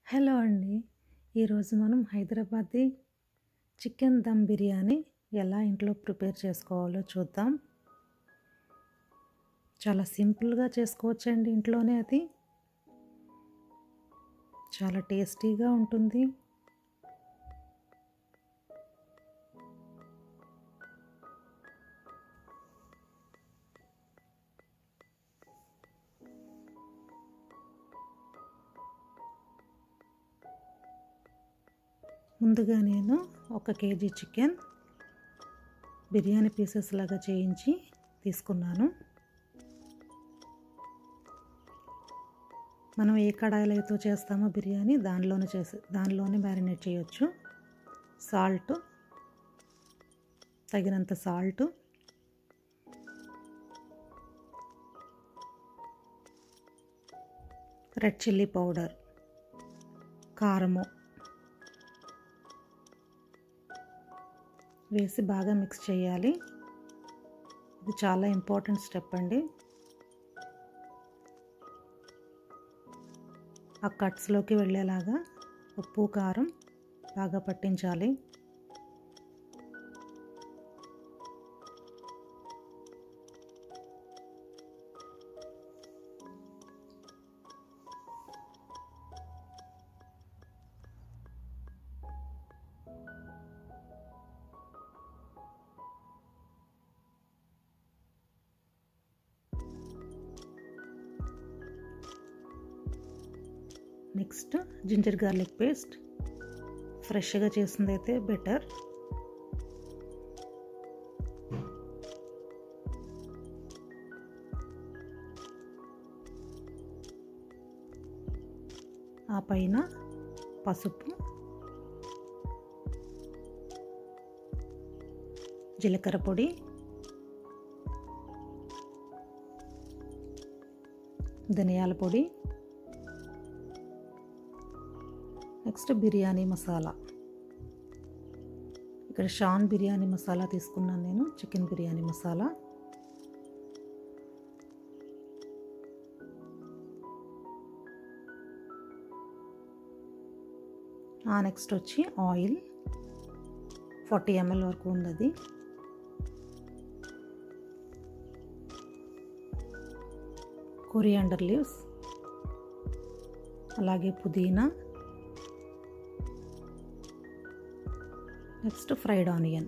hello అండి ఈరోజు మనం హైదరాబాదీ చికెన్ దమ్ బిర్యానీ ఎలా ఇంట్లో ప్రిపేర్ చేసుకోవాలో చూద్దాం చాలా సింపుల్గా చేసుకోవచ్చండి ఇంట్లోనే అది చాలా టేస్టీగా ఉంటుంది ముందుగా నేను ఒక కేజీ చికెన్ బిర్యానీ పీసెస్ లాగా చేయించి తీసుకున్నాను మనం ఏ కడాయిలో అయితే చేస్తామో బిర్యానీ దానిలోనే చేసి దానిలోనే మ్యారినేట్ చేయొచ్చు సాల్ట్ తగినంత సాల్ట్ రెడ్ చిల్లీ పౌడర్ కారము వేసి బాగా మిక్స్ చేయాలి ఇది చాలా ఇంపార్టెంట్ స్టెప్ అండి ఆ కట్స్లోకి వెళ్ళేలాగా ఉప్పు కారం బాగా పట్టించాలి నెక్స్ట్ జింజర్ గార్లిక్ పేస్ట్ ఫ్రెష్గా చేసింది అయితే బెటర్ ఆ పైన పసుపు జీలకర్ర పొడి ధనియాల పొడి నెక్స్ట్ బిర్యానీ మసాలా ఇక్కడ షాన్ బిర్యానీ మసాలా తీసుకున్నాను నేను చికెన్ బిర్యానీ మసాలా నెక్స్ట్ వచ్చి ఆయిల్ ఫార్టీ ఎంఎల్ వరకు ఉంది అది కొరియాండర్ లీవ్స్ అలాగే పుదీనా నెక్స్ట్ ఫ్రైడ్ ఆనియన్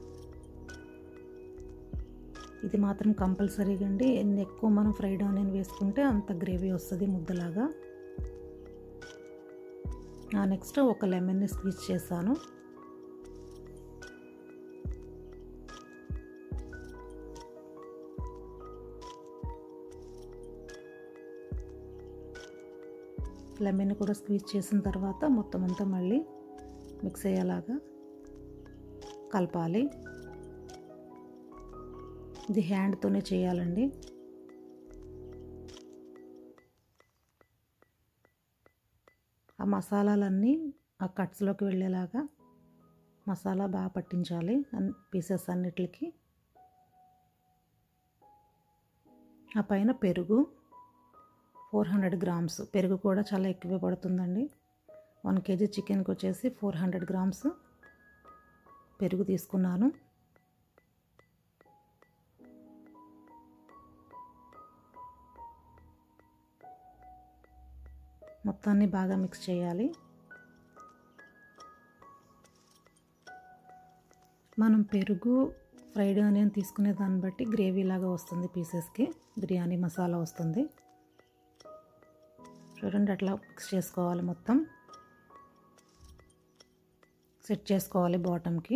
ఇది మాత్రం కంపల్సరీగా అండి ఎన్ని ఎక్కువ మనం ఫ్రైడ్ ఆనియన్ వేసుకుంటే అంత గ్రేవీ వస్తుంది ముద్దలాగా నెక్స్ట్ ఒక లెమన్ని స్క్వీజ్ చేశాను లెమన్ కూడా స్క్వీజ్ చేసిన తర్వాత మొత్తం అంతా మళ్ళీ మిక్స్ అయ్యేలాగా కలపాలి ఇది హ్యాండ్తోనే చేయాలండి ఆ మసాలాలన్నీ ఆ కట్స్లోకి వెళ్ళేలాగా మసాలా బాగా పట్టించాలి అన్ని పీసెస్ అన్నిటికి ఆ పైన పెరుగు ఫోర్ హండ్రెడ్ గ్రామ్స్ పెరుగు కూడా చాలా ఎక్కువే పడుతుందండి వన్ కేజీ చికెన్కి వచ్చేసి ఫోర్ హండ్రెడ్ గ్రామ్స్ పెరుగు తీసుకున్నాను మొత్తాన్ని బాగా మిక్స్ చేయాలి మనం పెరుగు ఫ్రైడ్ ఆనియన్ తీసుకునే దాన్ని బట్టి గ్రేవీ లాగా వస్తుంది పీసెస్కి బిర్యానీ మసాలా వస్తుంది చూడండి అట్లా మిక్స్ చేసుకోవాలి మొత్తం సెట్ చేసుకోవాలి బాటమ్కి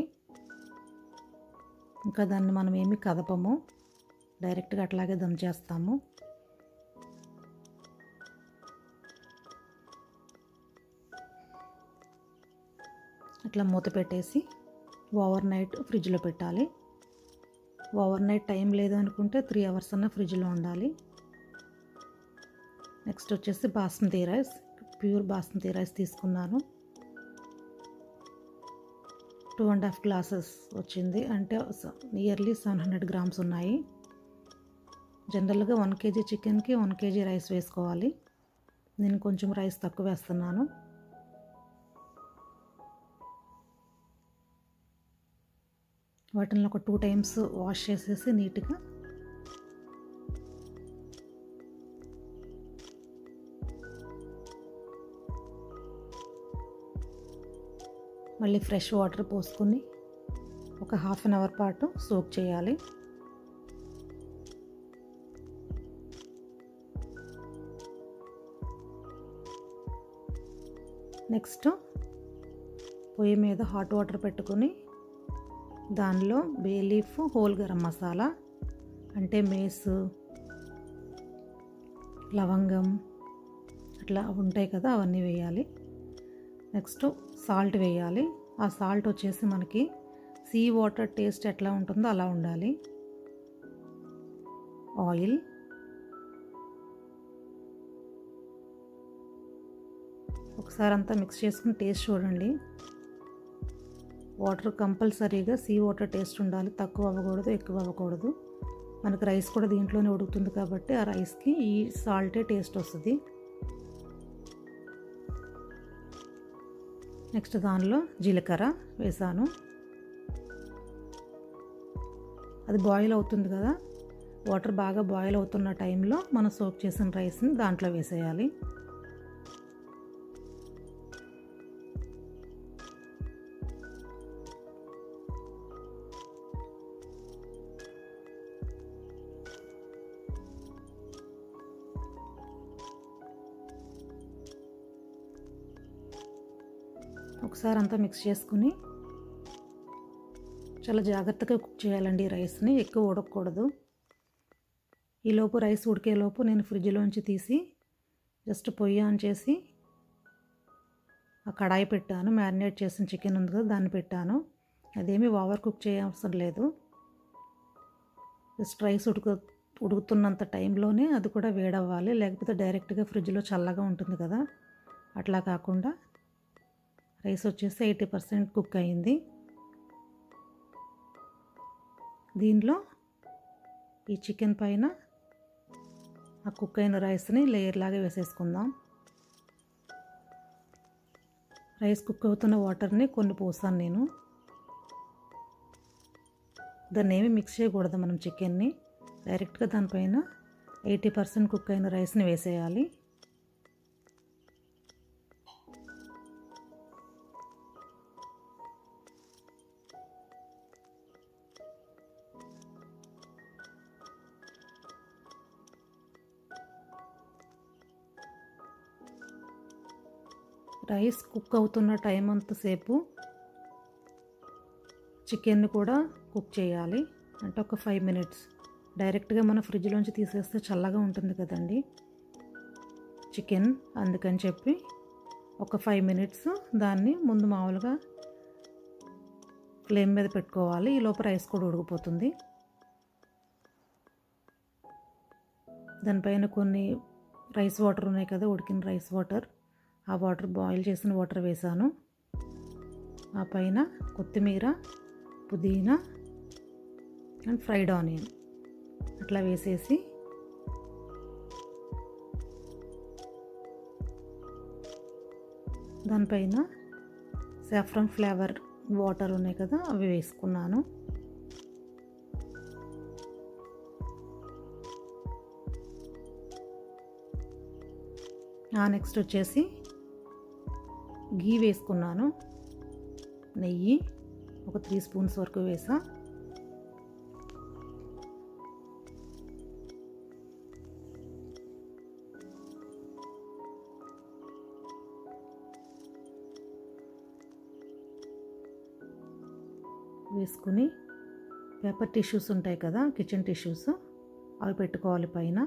ఇంకా దాన్ని మనం ఏమి కదపము డైరెక్ట్గా అట్లాగే దమ్ చేస్తాము అట్లా మూత పెట్టేసి ఓవర్ నైట్ ఫ్రిడ్జ్లో పెట్టాలి ఓవర్ నైట్ టైం లేదు అనుకుంటే త్రీ అవర్స్ అన్న ఫ్రిడ్జ్లో ఉండాలి నెక్స్ట్ వచ్చేసి basmati rice pure basmati rice తీసుకున్నాను టూ అండ్ హాఫ్ గ్లాసెస్ వచ్చింది అంటే నియర్లీ సెవెన్ హండ్రెడ్ గ్రామ్స్ ఉన్నాయి జనరల్గా వన్ కేజీ చికెన్కి వన్ కేజీ రైస్ వేసుకోవాలి నేను కొంచెం రైస్ తక్కువ వేస్తున్నాను వాటిని ఒక టూ టైమ్స్ వాష్ చేసేసి నీట్గా మళ్ళీ ఫ్రెష్ వాటర్ పోసుకొని ఒక హాఫ్ అన్ అవర్ పాటు సోక్ చేయాలి నెక్స్ట్ పొయ్యి మీద హాట్ వాటర్ పెట్టుకొని దానిలో bay leaf whole garam masala అంటే మేసు లవంగం అట్లా ఉంటాయి కదా అవన్నీ వేయాలి నెక్స్ట్ సాల్ట్ వేయాలి ఆ సాల్ట్ వచ్చేసి మనకి సీ వాటర్ టేస్ట్ ఎట్లా ఉంటుందో అలా ఉండాలి ఆయిల్ ఒకసారి అంతా మిక్స్ చేసుకుని టేస్ట్ చూడండి వాటర్ కంపల్సరీగా సీ వాటర్ టేస్ట్ ఉండాలి తక్కువ అవ్వకూడదు ఎక్కువ అవ్వకూడదు మనకు రైస్ కూడా దీంట్లోనే ఉడుకుతుంది కాబట్టి ఆ రైస్కి ఈ సాల్టే టేస్ట్ వస్తుంది నెక్స్ట్ దానిలో జీలకర్ర వేసాను అది బాయిల్ అవుతుంది కదా వాటర్ బాగా బాయిల్ అవుతున్న టైంలో మనం సోక్ చేసిన రైస్ని దాంట్లో వేసేయాలి ఒకసారి అంతా మిక్స్ చేసుకుని చాలా జాగ్రత్తగా కుక్ చేయాలండి రైస్ని ఎక్కువ ఉడకకూడదు ఈలోపు రైస్ ఉడికేలోపు నేను ఫ్రిడ్జ్లోంచి తీసి జస్ట్ పొయ్యి ఆన్ చేసి ఆ కడాయి పెట్టాను మ్యారినేట్ చేసిన చికెన్ ఉంది కదా దాన్ని పెట్టాను అదేమీ ఓవర్ కుక్ చేయవసరం లేదు జస్ట్ రైస్ ఉడుకు ఉడుకుతున్నంత టైంలోనే అది కూడా వేడవ్వాలి లేకపోతే డైరెక్ట్గా ఫ్రిడ్జ్లో చల్లగా ఉంటుంది కదా అట్లా కాకుండా రైస్ వచ్చేసి ఎయిటీ పర్సెంట్ కుక్ అయింది దీనిలో ఈ చికెన్ పైన ఆ కుక్ అయిన రైస్ని లేయర్ లాగా వేసేసుకుందాం రైస్ కుక్ అవుతున్న వాటర్ని కొన్ని పోసాను నేను దాన్ని ఏమి మిక్స్ చేయకూడదు మనం చికెన్ని డైరెక్ట్గా దానిపైన ఎయిటీ పర్సెంట్ కుక్ అయిన రైస్ని వేసేయాలి రైస్ కుక్ అవుతున్న టైం అంతసేపు చికెన్ని కూడా కుక్ చేయాలి అంటే ఒక ఫైవ్ మినిట్స్ డైరెక్ట్గా మన ఫ్రిడ్జ్లోంచి తీసేస్తే చల్లగా ఉంటుంది కదండి చికెన్ అందుకని చెప్పి ఒక ఫైవ్ మినిట్స్ దాన్ని ముందు మామూలుగా ఫ్లేమ్ మీద పెట్టుకోవాలి ఈ లోపల రైస్ కూడా ఉడికిపోతుంది దానిపైన కొన్ని రైస్ వాటర్ ఉన్నాయి కదా ఉడికిన రైస్ వాటర్ ఆ వాటర్ బాయిల్ చేసిన వాటర్ వేసాను ఆ పైన కొత్తిమీర పుదీనా అండ్ ఫ్రైడ్ ఆనియన్ అట్లా వేసేసి దానిపైన సాఫ్రన్ ఫ్లేవర్ వాటర్ ఉన్నాయి కదా అవి వేసుకున్నాను నెక్స్ట్ వచ్చేసి గీ వేసుకున్నాను నెయ్యి ఒక త్రీ స్పూన్స్ వరకు వేసా వేసుకుని పేపర్ టిష్యూస్ ఉంటాయి కదా కిచెన్ టిష్యూస్ అవి పెట్టుకోవాలి పైన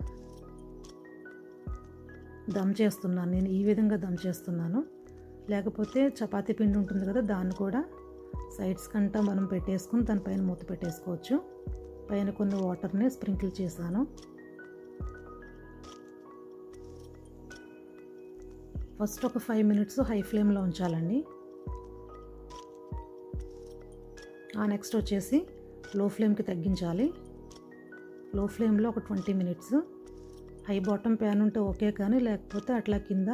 దమ్ చేస్తున్నాను నేను ఈ విధంగా దమ్ చేస్తున్నాను లేకపోతే చపాతీ పిండి ఉంటుంది కదా దాన్ని కూడా సైడ్స్ కంటా మనం పెట్టేసుకుని దానిపైన మూత పెట్టేసుకోవచ్చు పైన కొన్ని వాటర్ని స్ప్రింకిల్ చేశాను ఫస్ట్ ఒక ఫైవ్ మినిట్స్ హై ఫ్లేమ్లో ఉంచాలండి ఆ నెక్స్ట్ వచ్చేసి లో ఫ్లేమ్కి తగ్గించాలి లో ఫ్లేమ్లో ఒక twenty minutes high bottom pan ఉంటే ఓకే కానీ లేకపోతే అట్లా కింద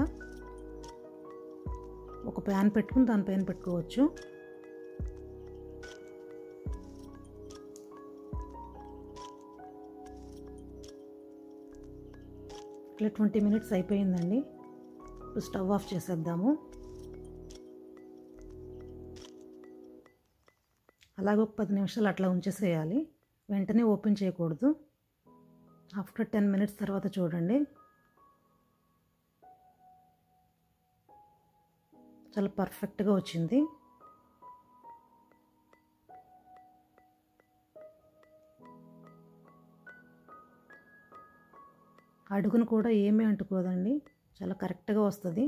ఒక ప్యాన్ పెట్టుకుని దానిపైన పెట్టుకోవచ్చు కట్లెట్ ట్వంటీ మినిట్స్ అయిపోయిందండి ఇప్పుడు స్టవ్ ఆఫ్ చేసేద్దాము అలాగే ఒక పది నిమిషాలు అట్లా ఉంచేసేయాలి వెంటనే ఓపెన్ చేయకూడదు ఆఫ్టర్ టెన్ మినిట్స్ తర్వాత చూడండి చాలా పర్ఫెక్ట్గా వచ్చింది అడుగును కూడా ఏమీ అంటుకోదండి చాలా కరెక్ట్గా వస్తుంది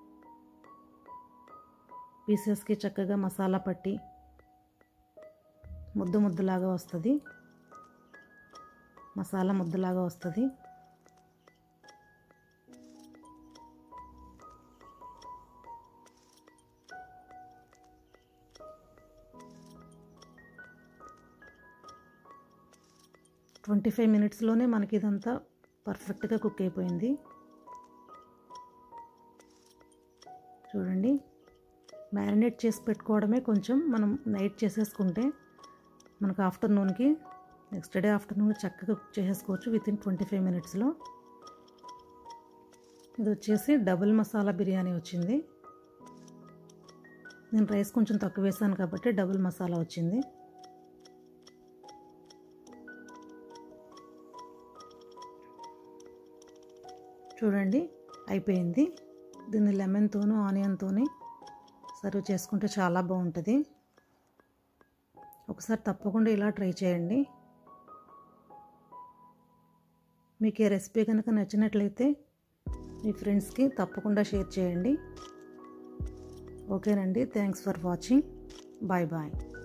పీసెస్కి చక్కగా మసాలా పట్టి ముద్దు ముద్దులాగా వస్తుంది మసాలా ముద్దలాగా వస్తుంది ట్వంటీ ఫైవ్ మినిట్స్లోనే మనకి ఇదంతా పర్ఫెక్ట్గా కుక్ అయిపోయింది చూడండి మ్యారినేట్ చేసి పెట్టుకోవడమే కొంచెం మనం నైట్ చేసేసుకుంటే మనకు ఆఫ్టర్నూన్కి నెక్స్ట్ డే ఆఫ్టర్నూన్ చక్కగా కుక్ చేసేసుకోవచ్చు విత్ ఇన్ ట్వంటీ ఫైవ్ మినిట్స్లో ఇది వచ్చేసి డబుల్ మసాలా బిర్యానీ వచ్చింది నేను రైస్ కొంచెం తక్కువ వేసాను కాబట్టి డబుల్ మసాలా వచ్చింది చూడండి అయిపోయింది దీన్ని లెమన్తోనూ ఆనియన్తోని సర్వ్ చేసుకుంటే చాలా బాగుంటుంది ఒకసారి తప్పకుండా ఇలా ట్రై చేయండి మీకు ఈ రెసిపీ కనుక నచ్చినట్లయితే మీ ఫ్రెండ్స్కి తప్పకుండా షేర్ చేయండి ఓకేనండి thanks for watching bye bye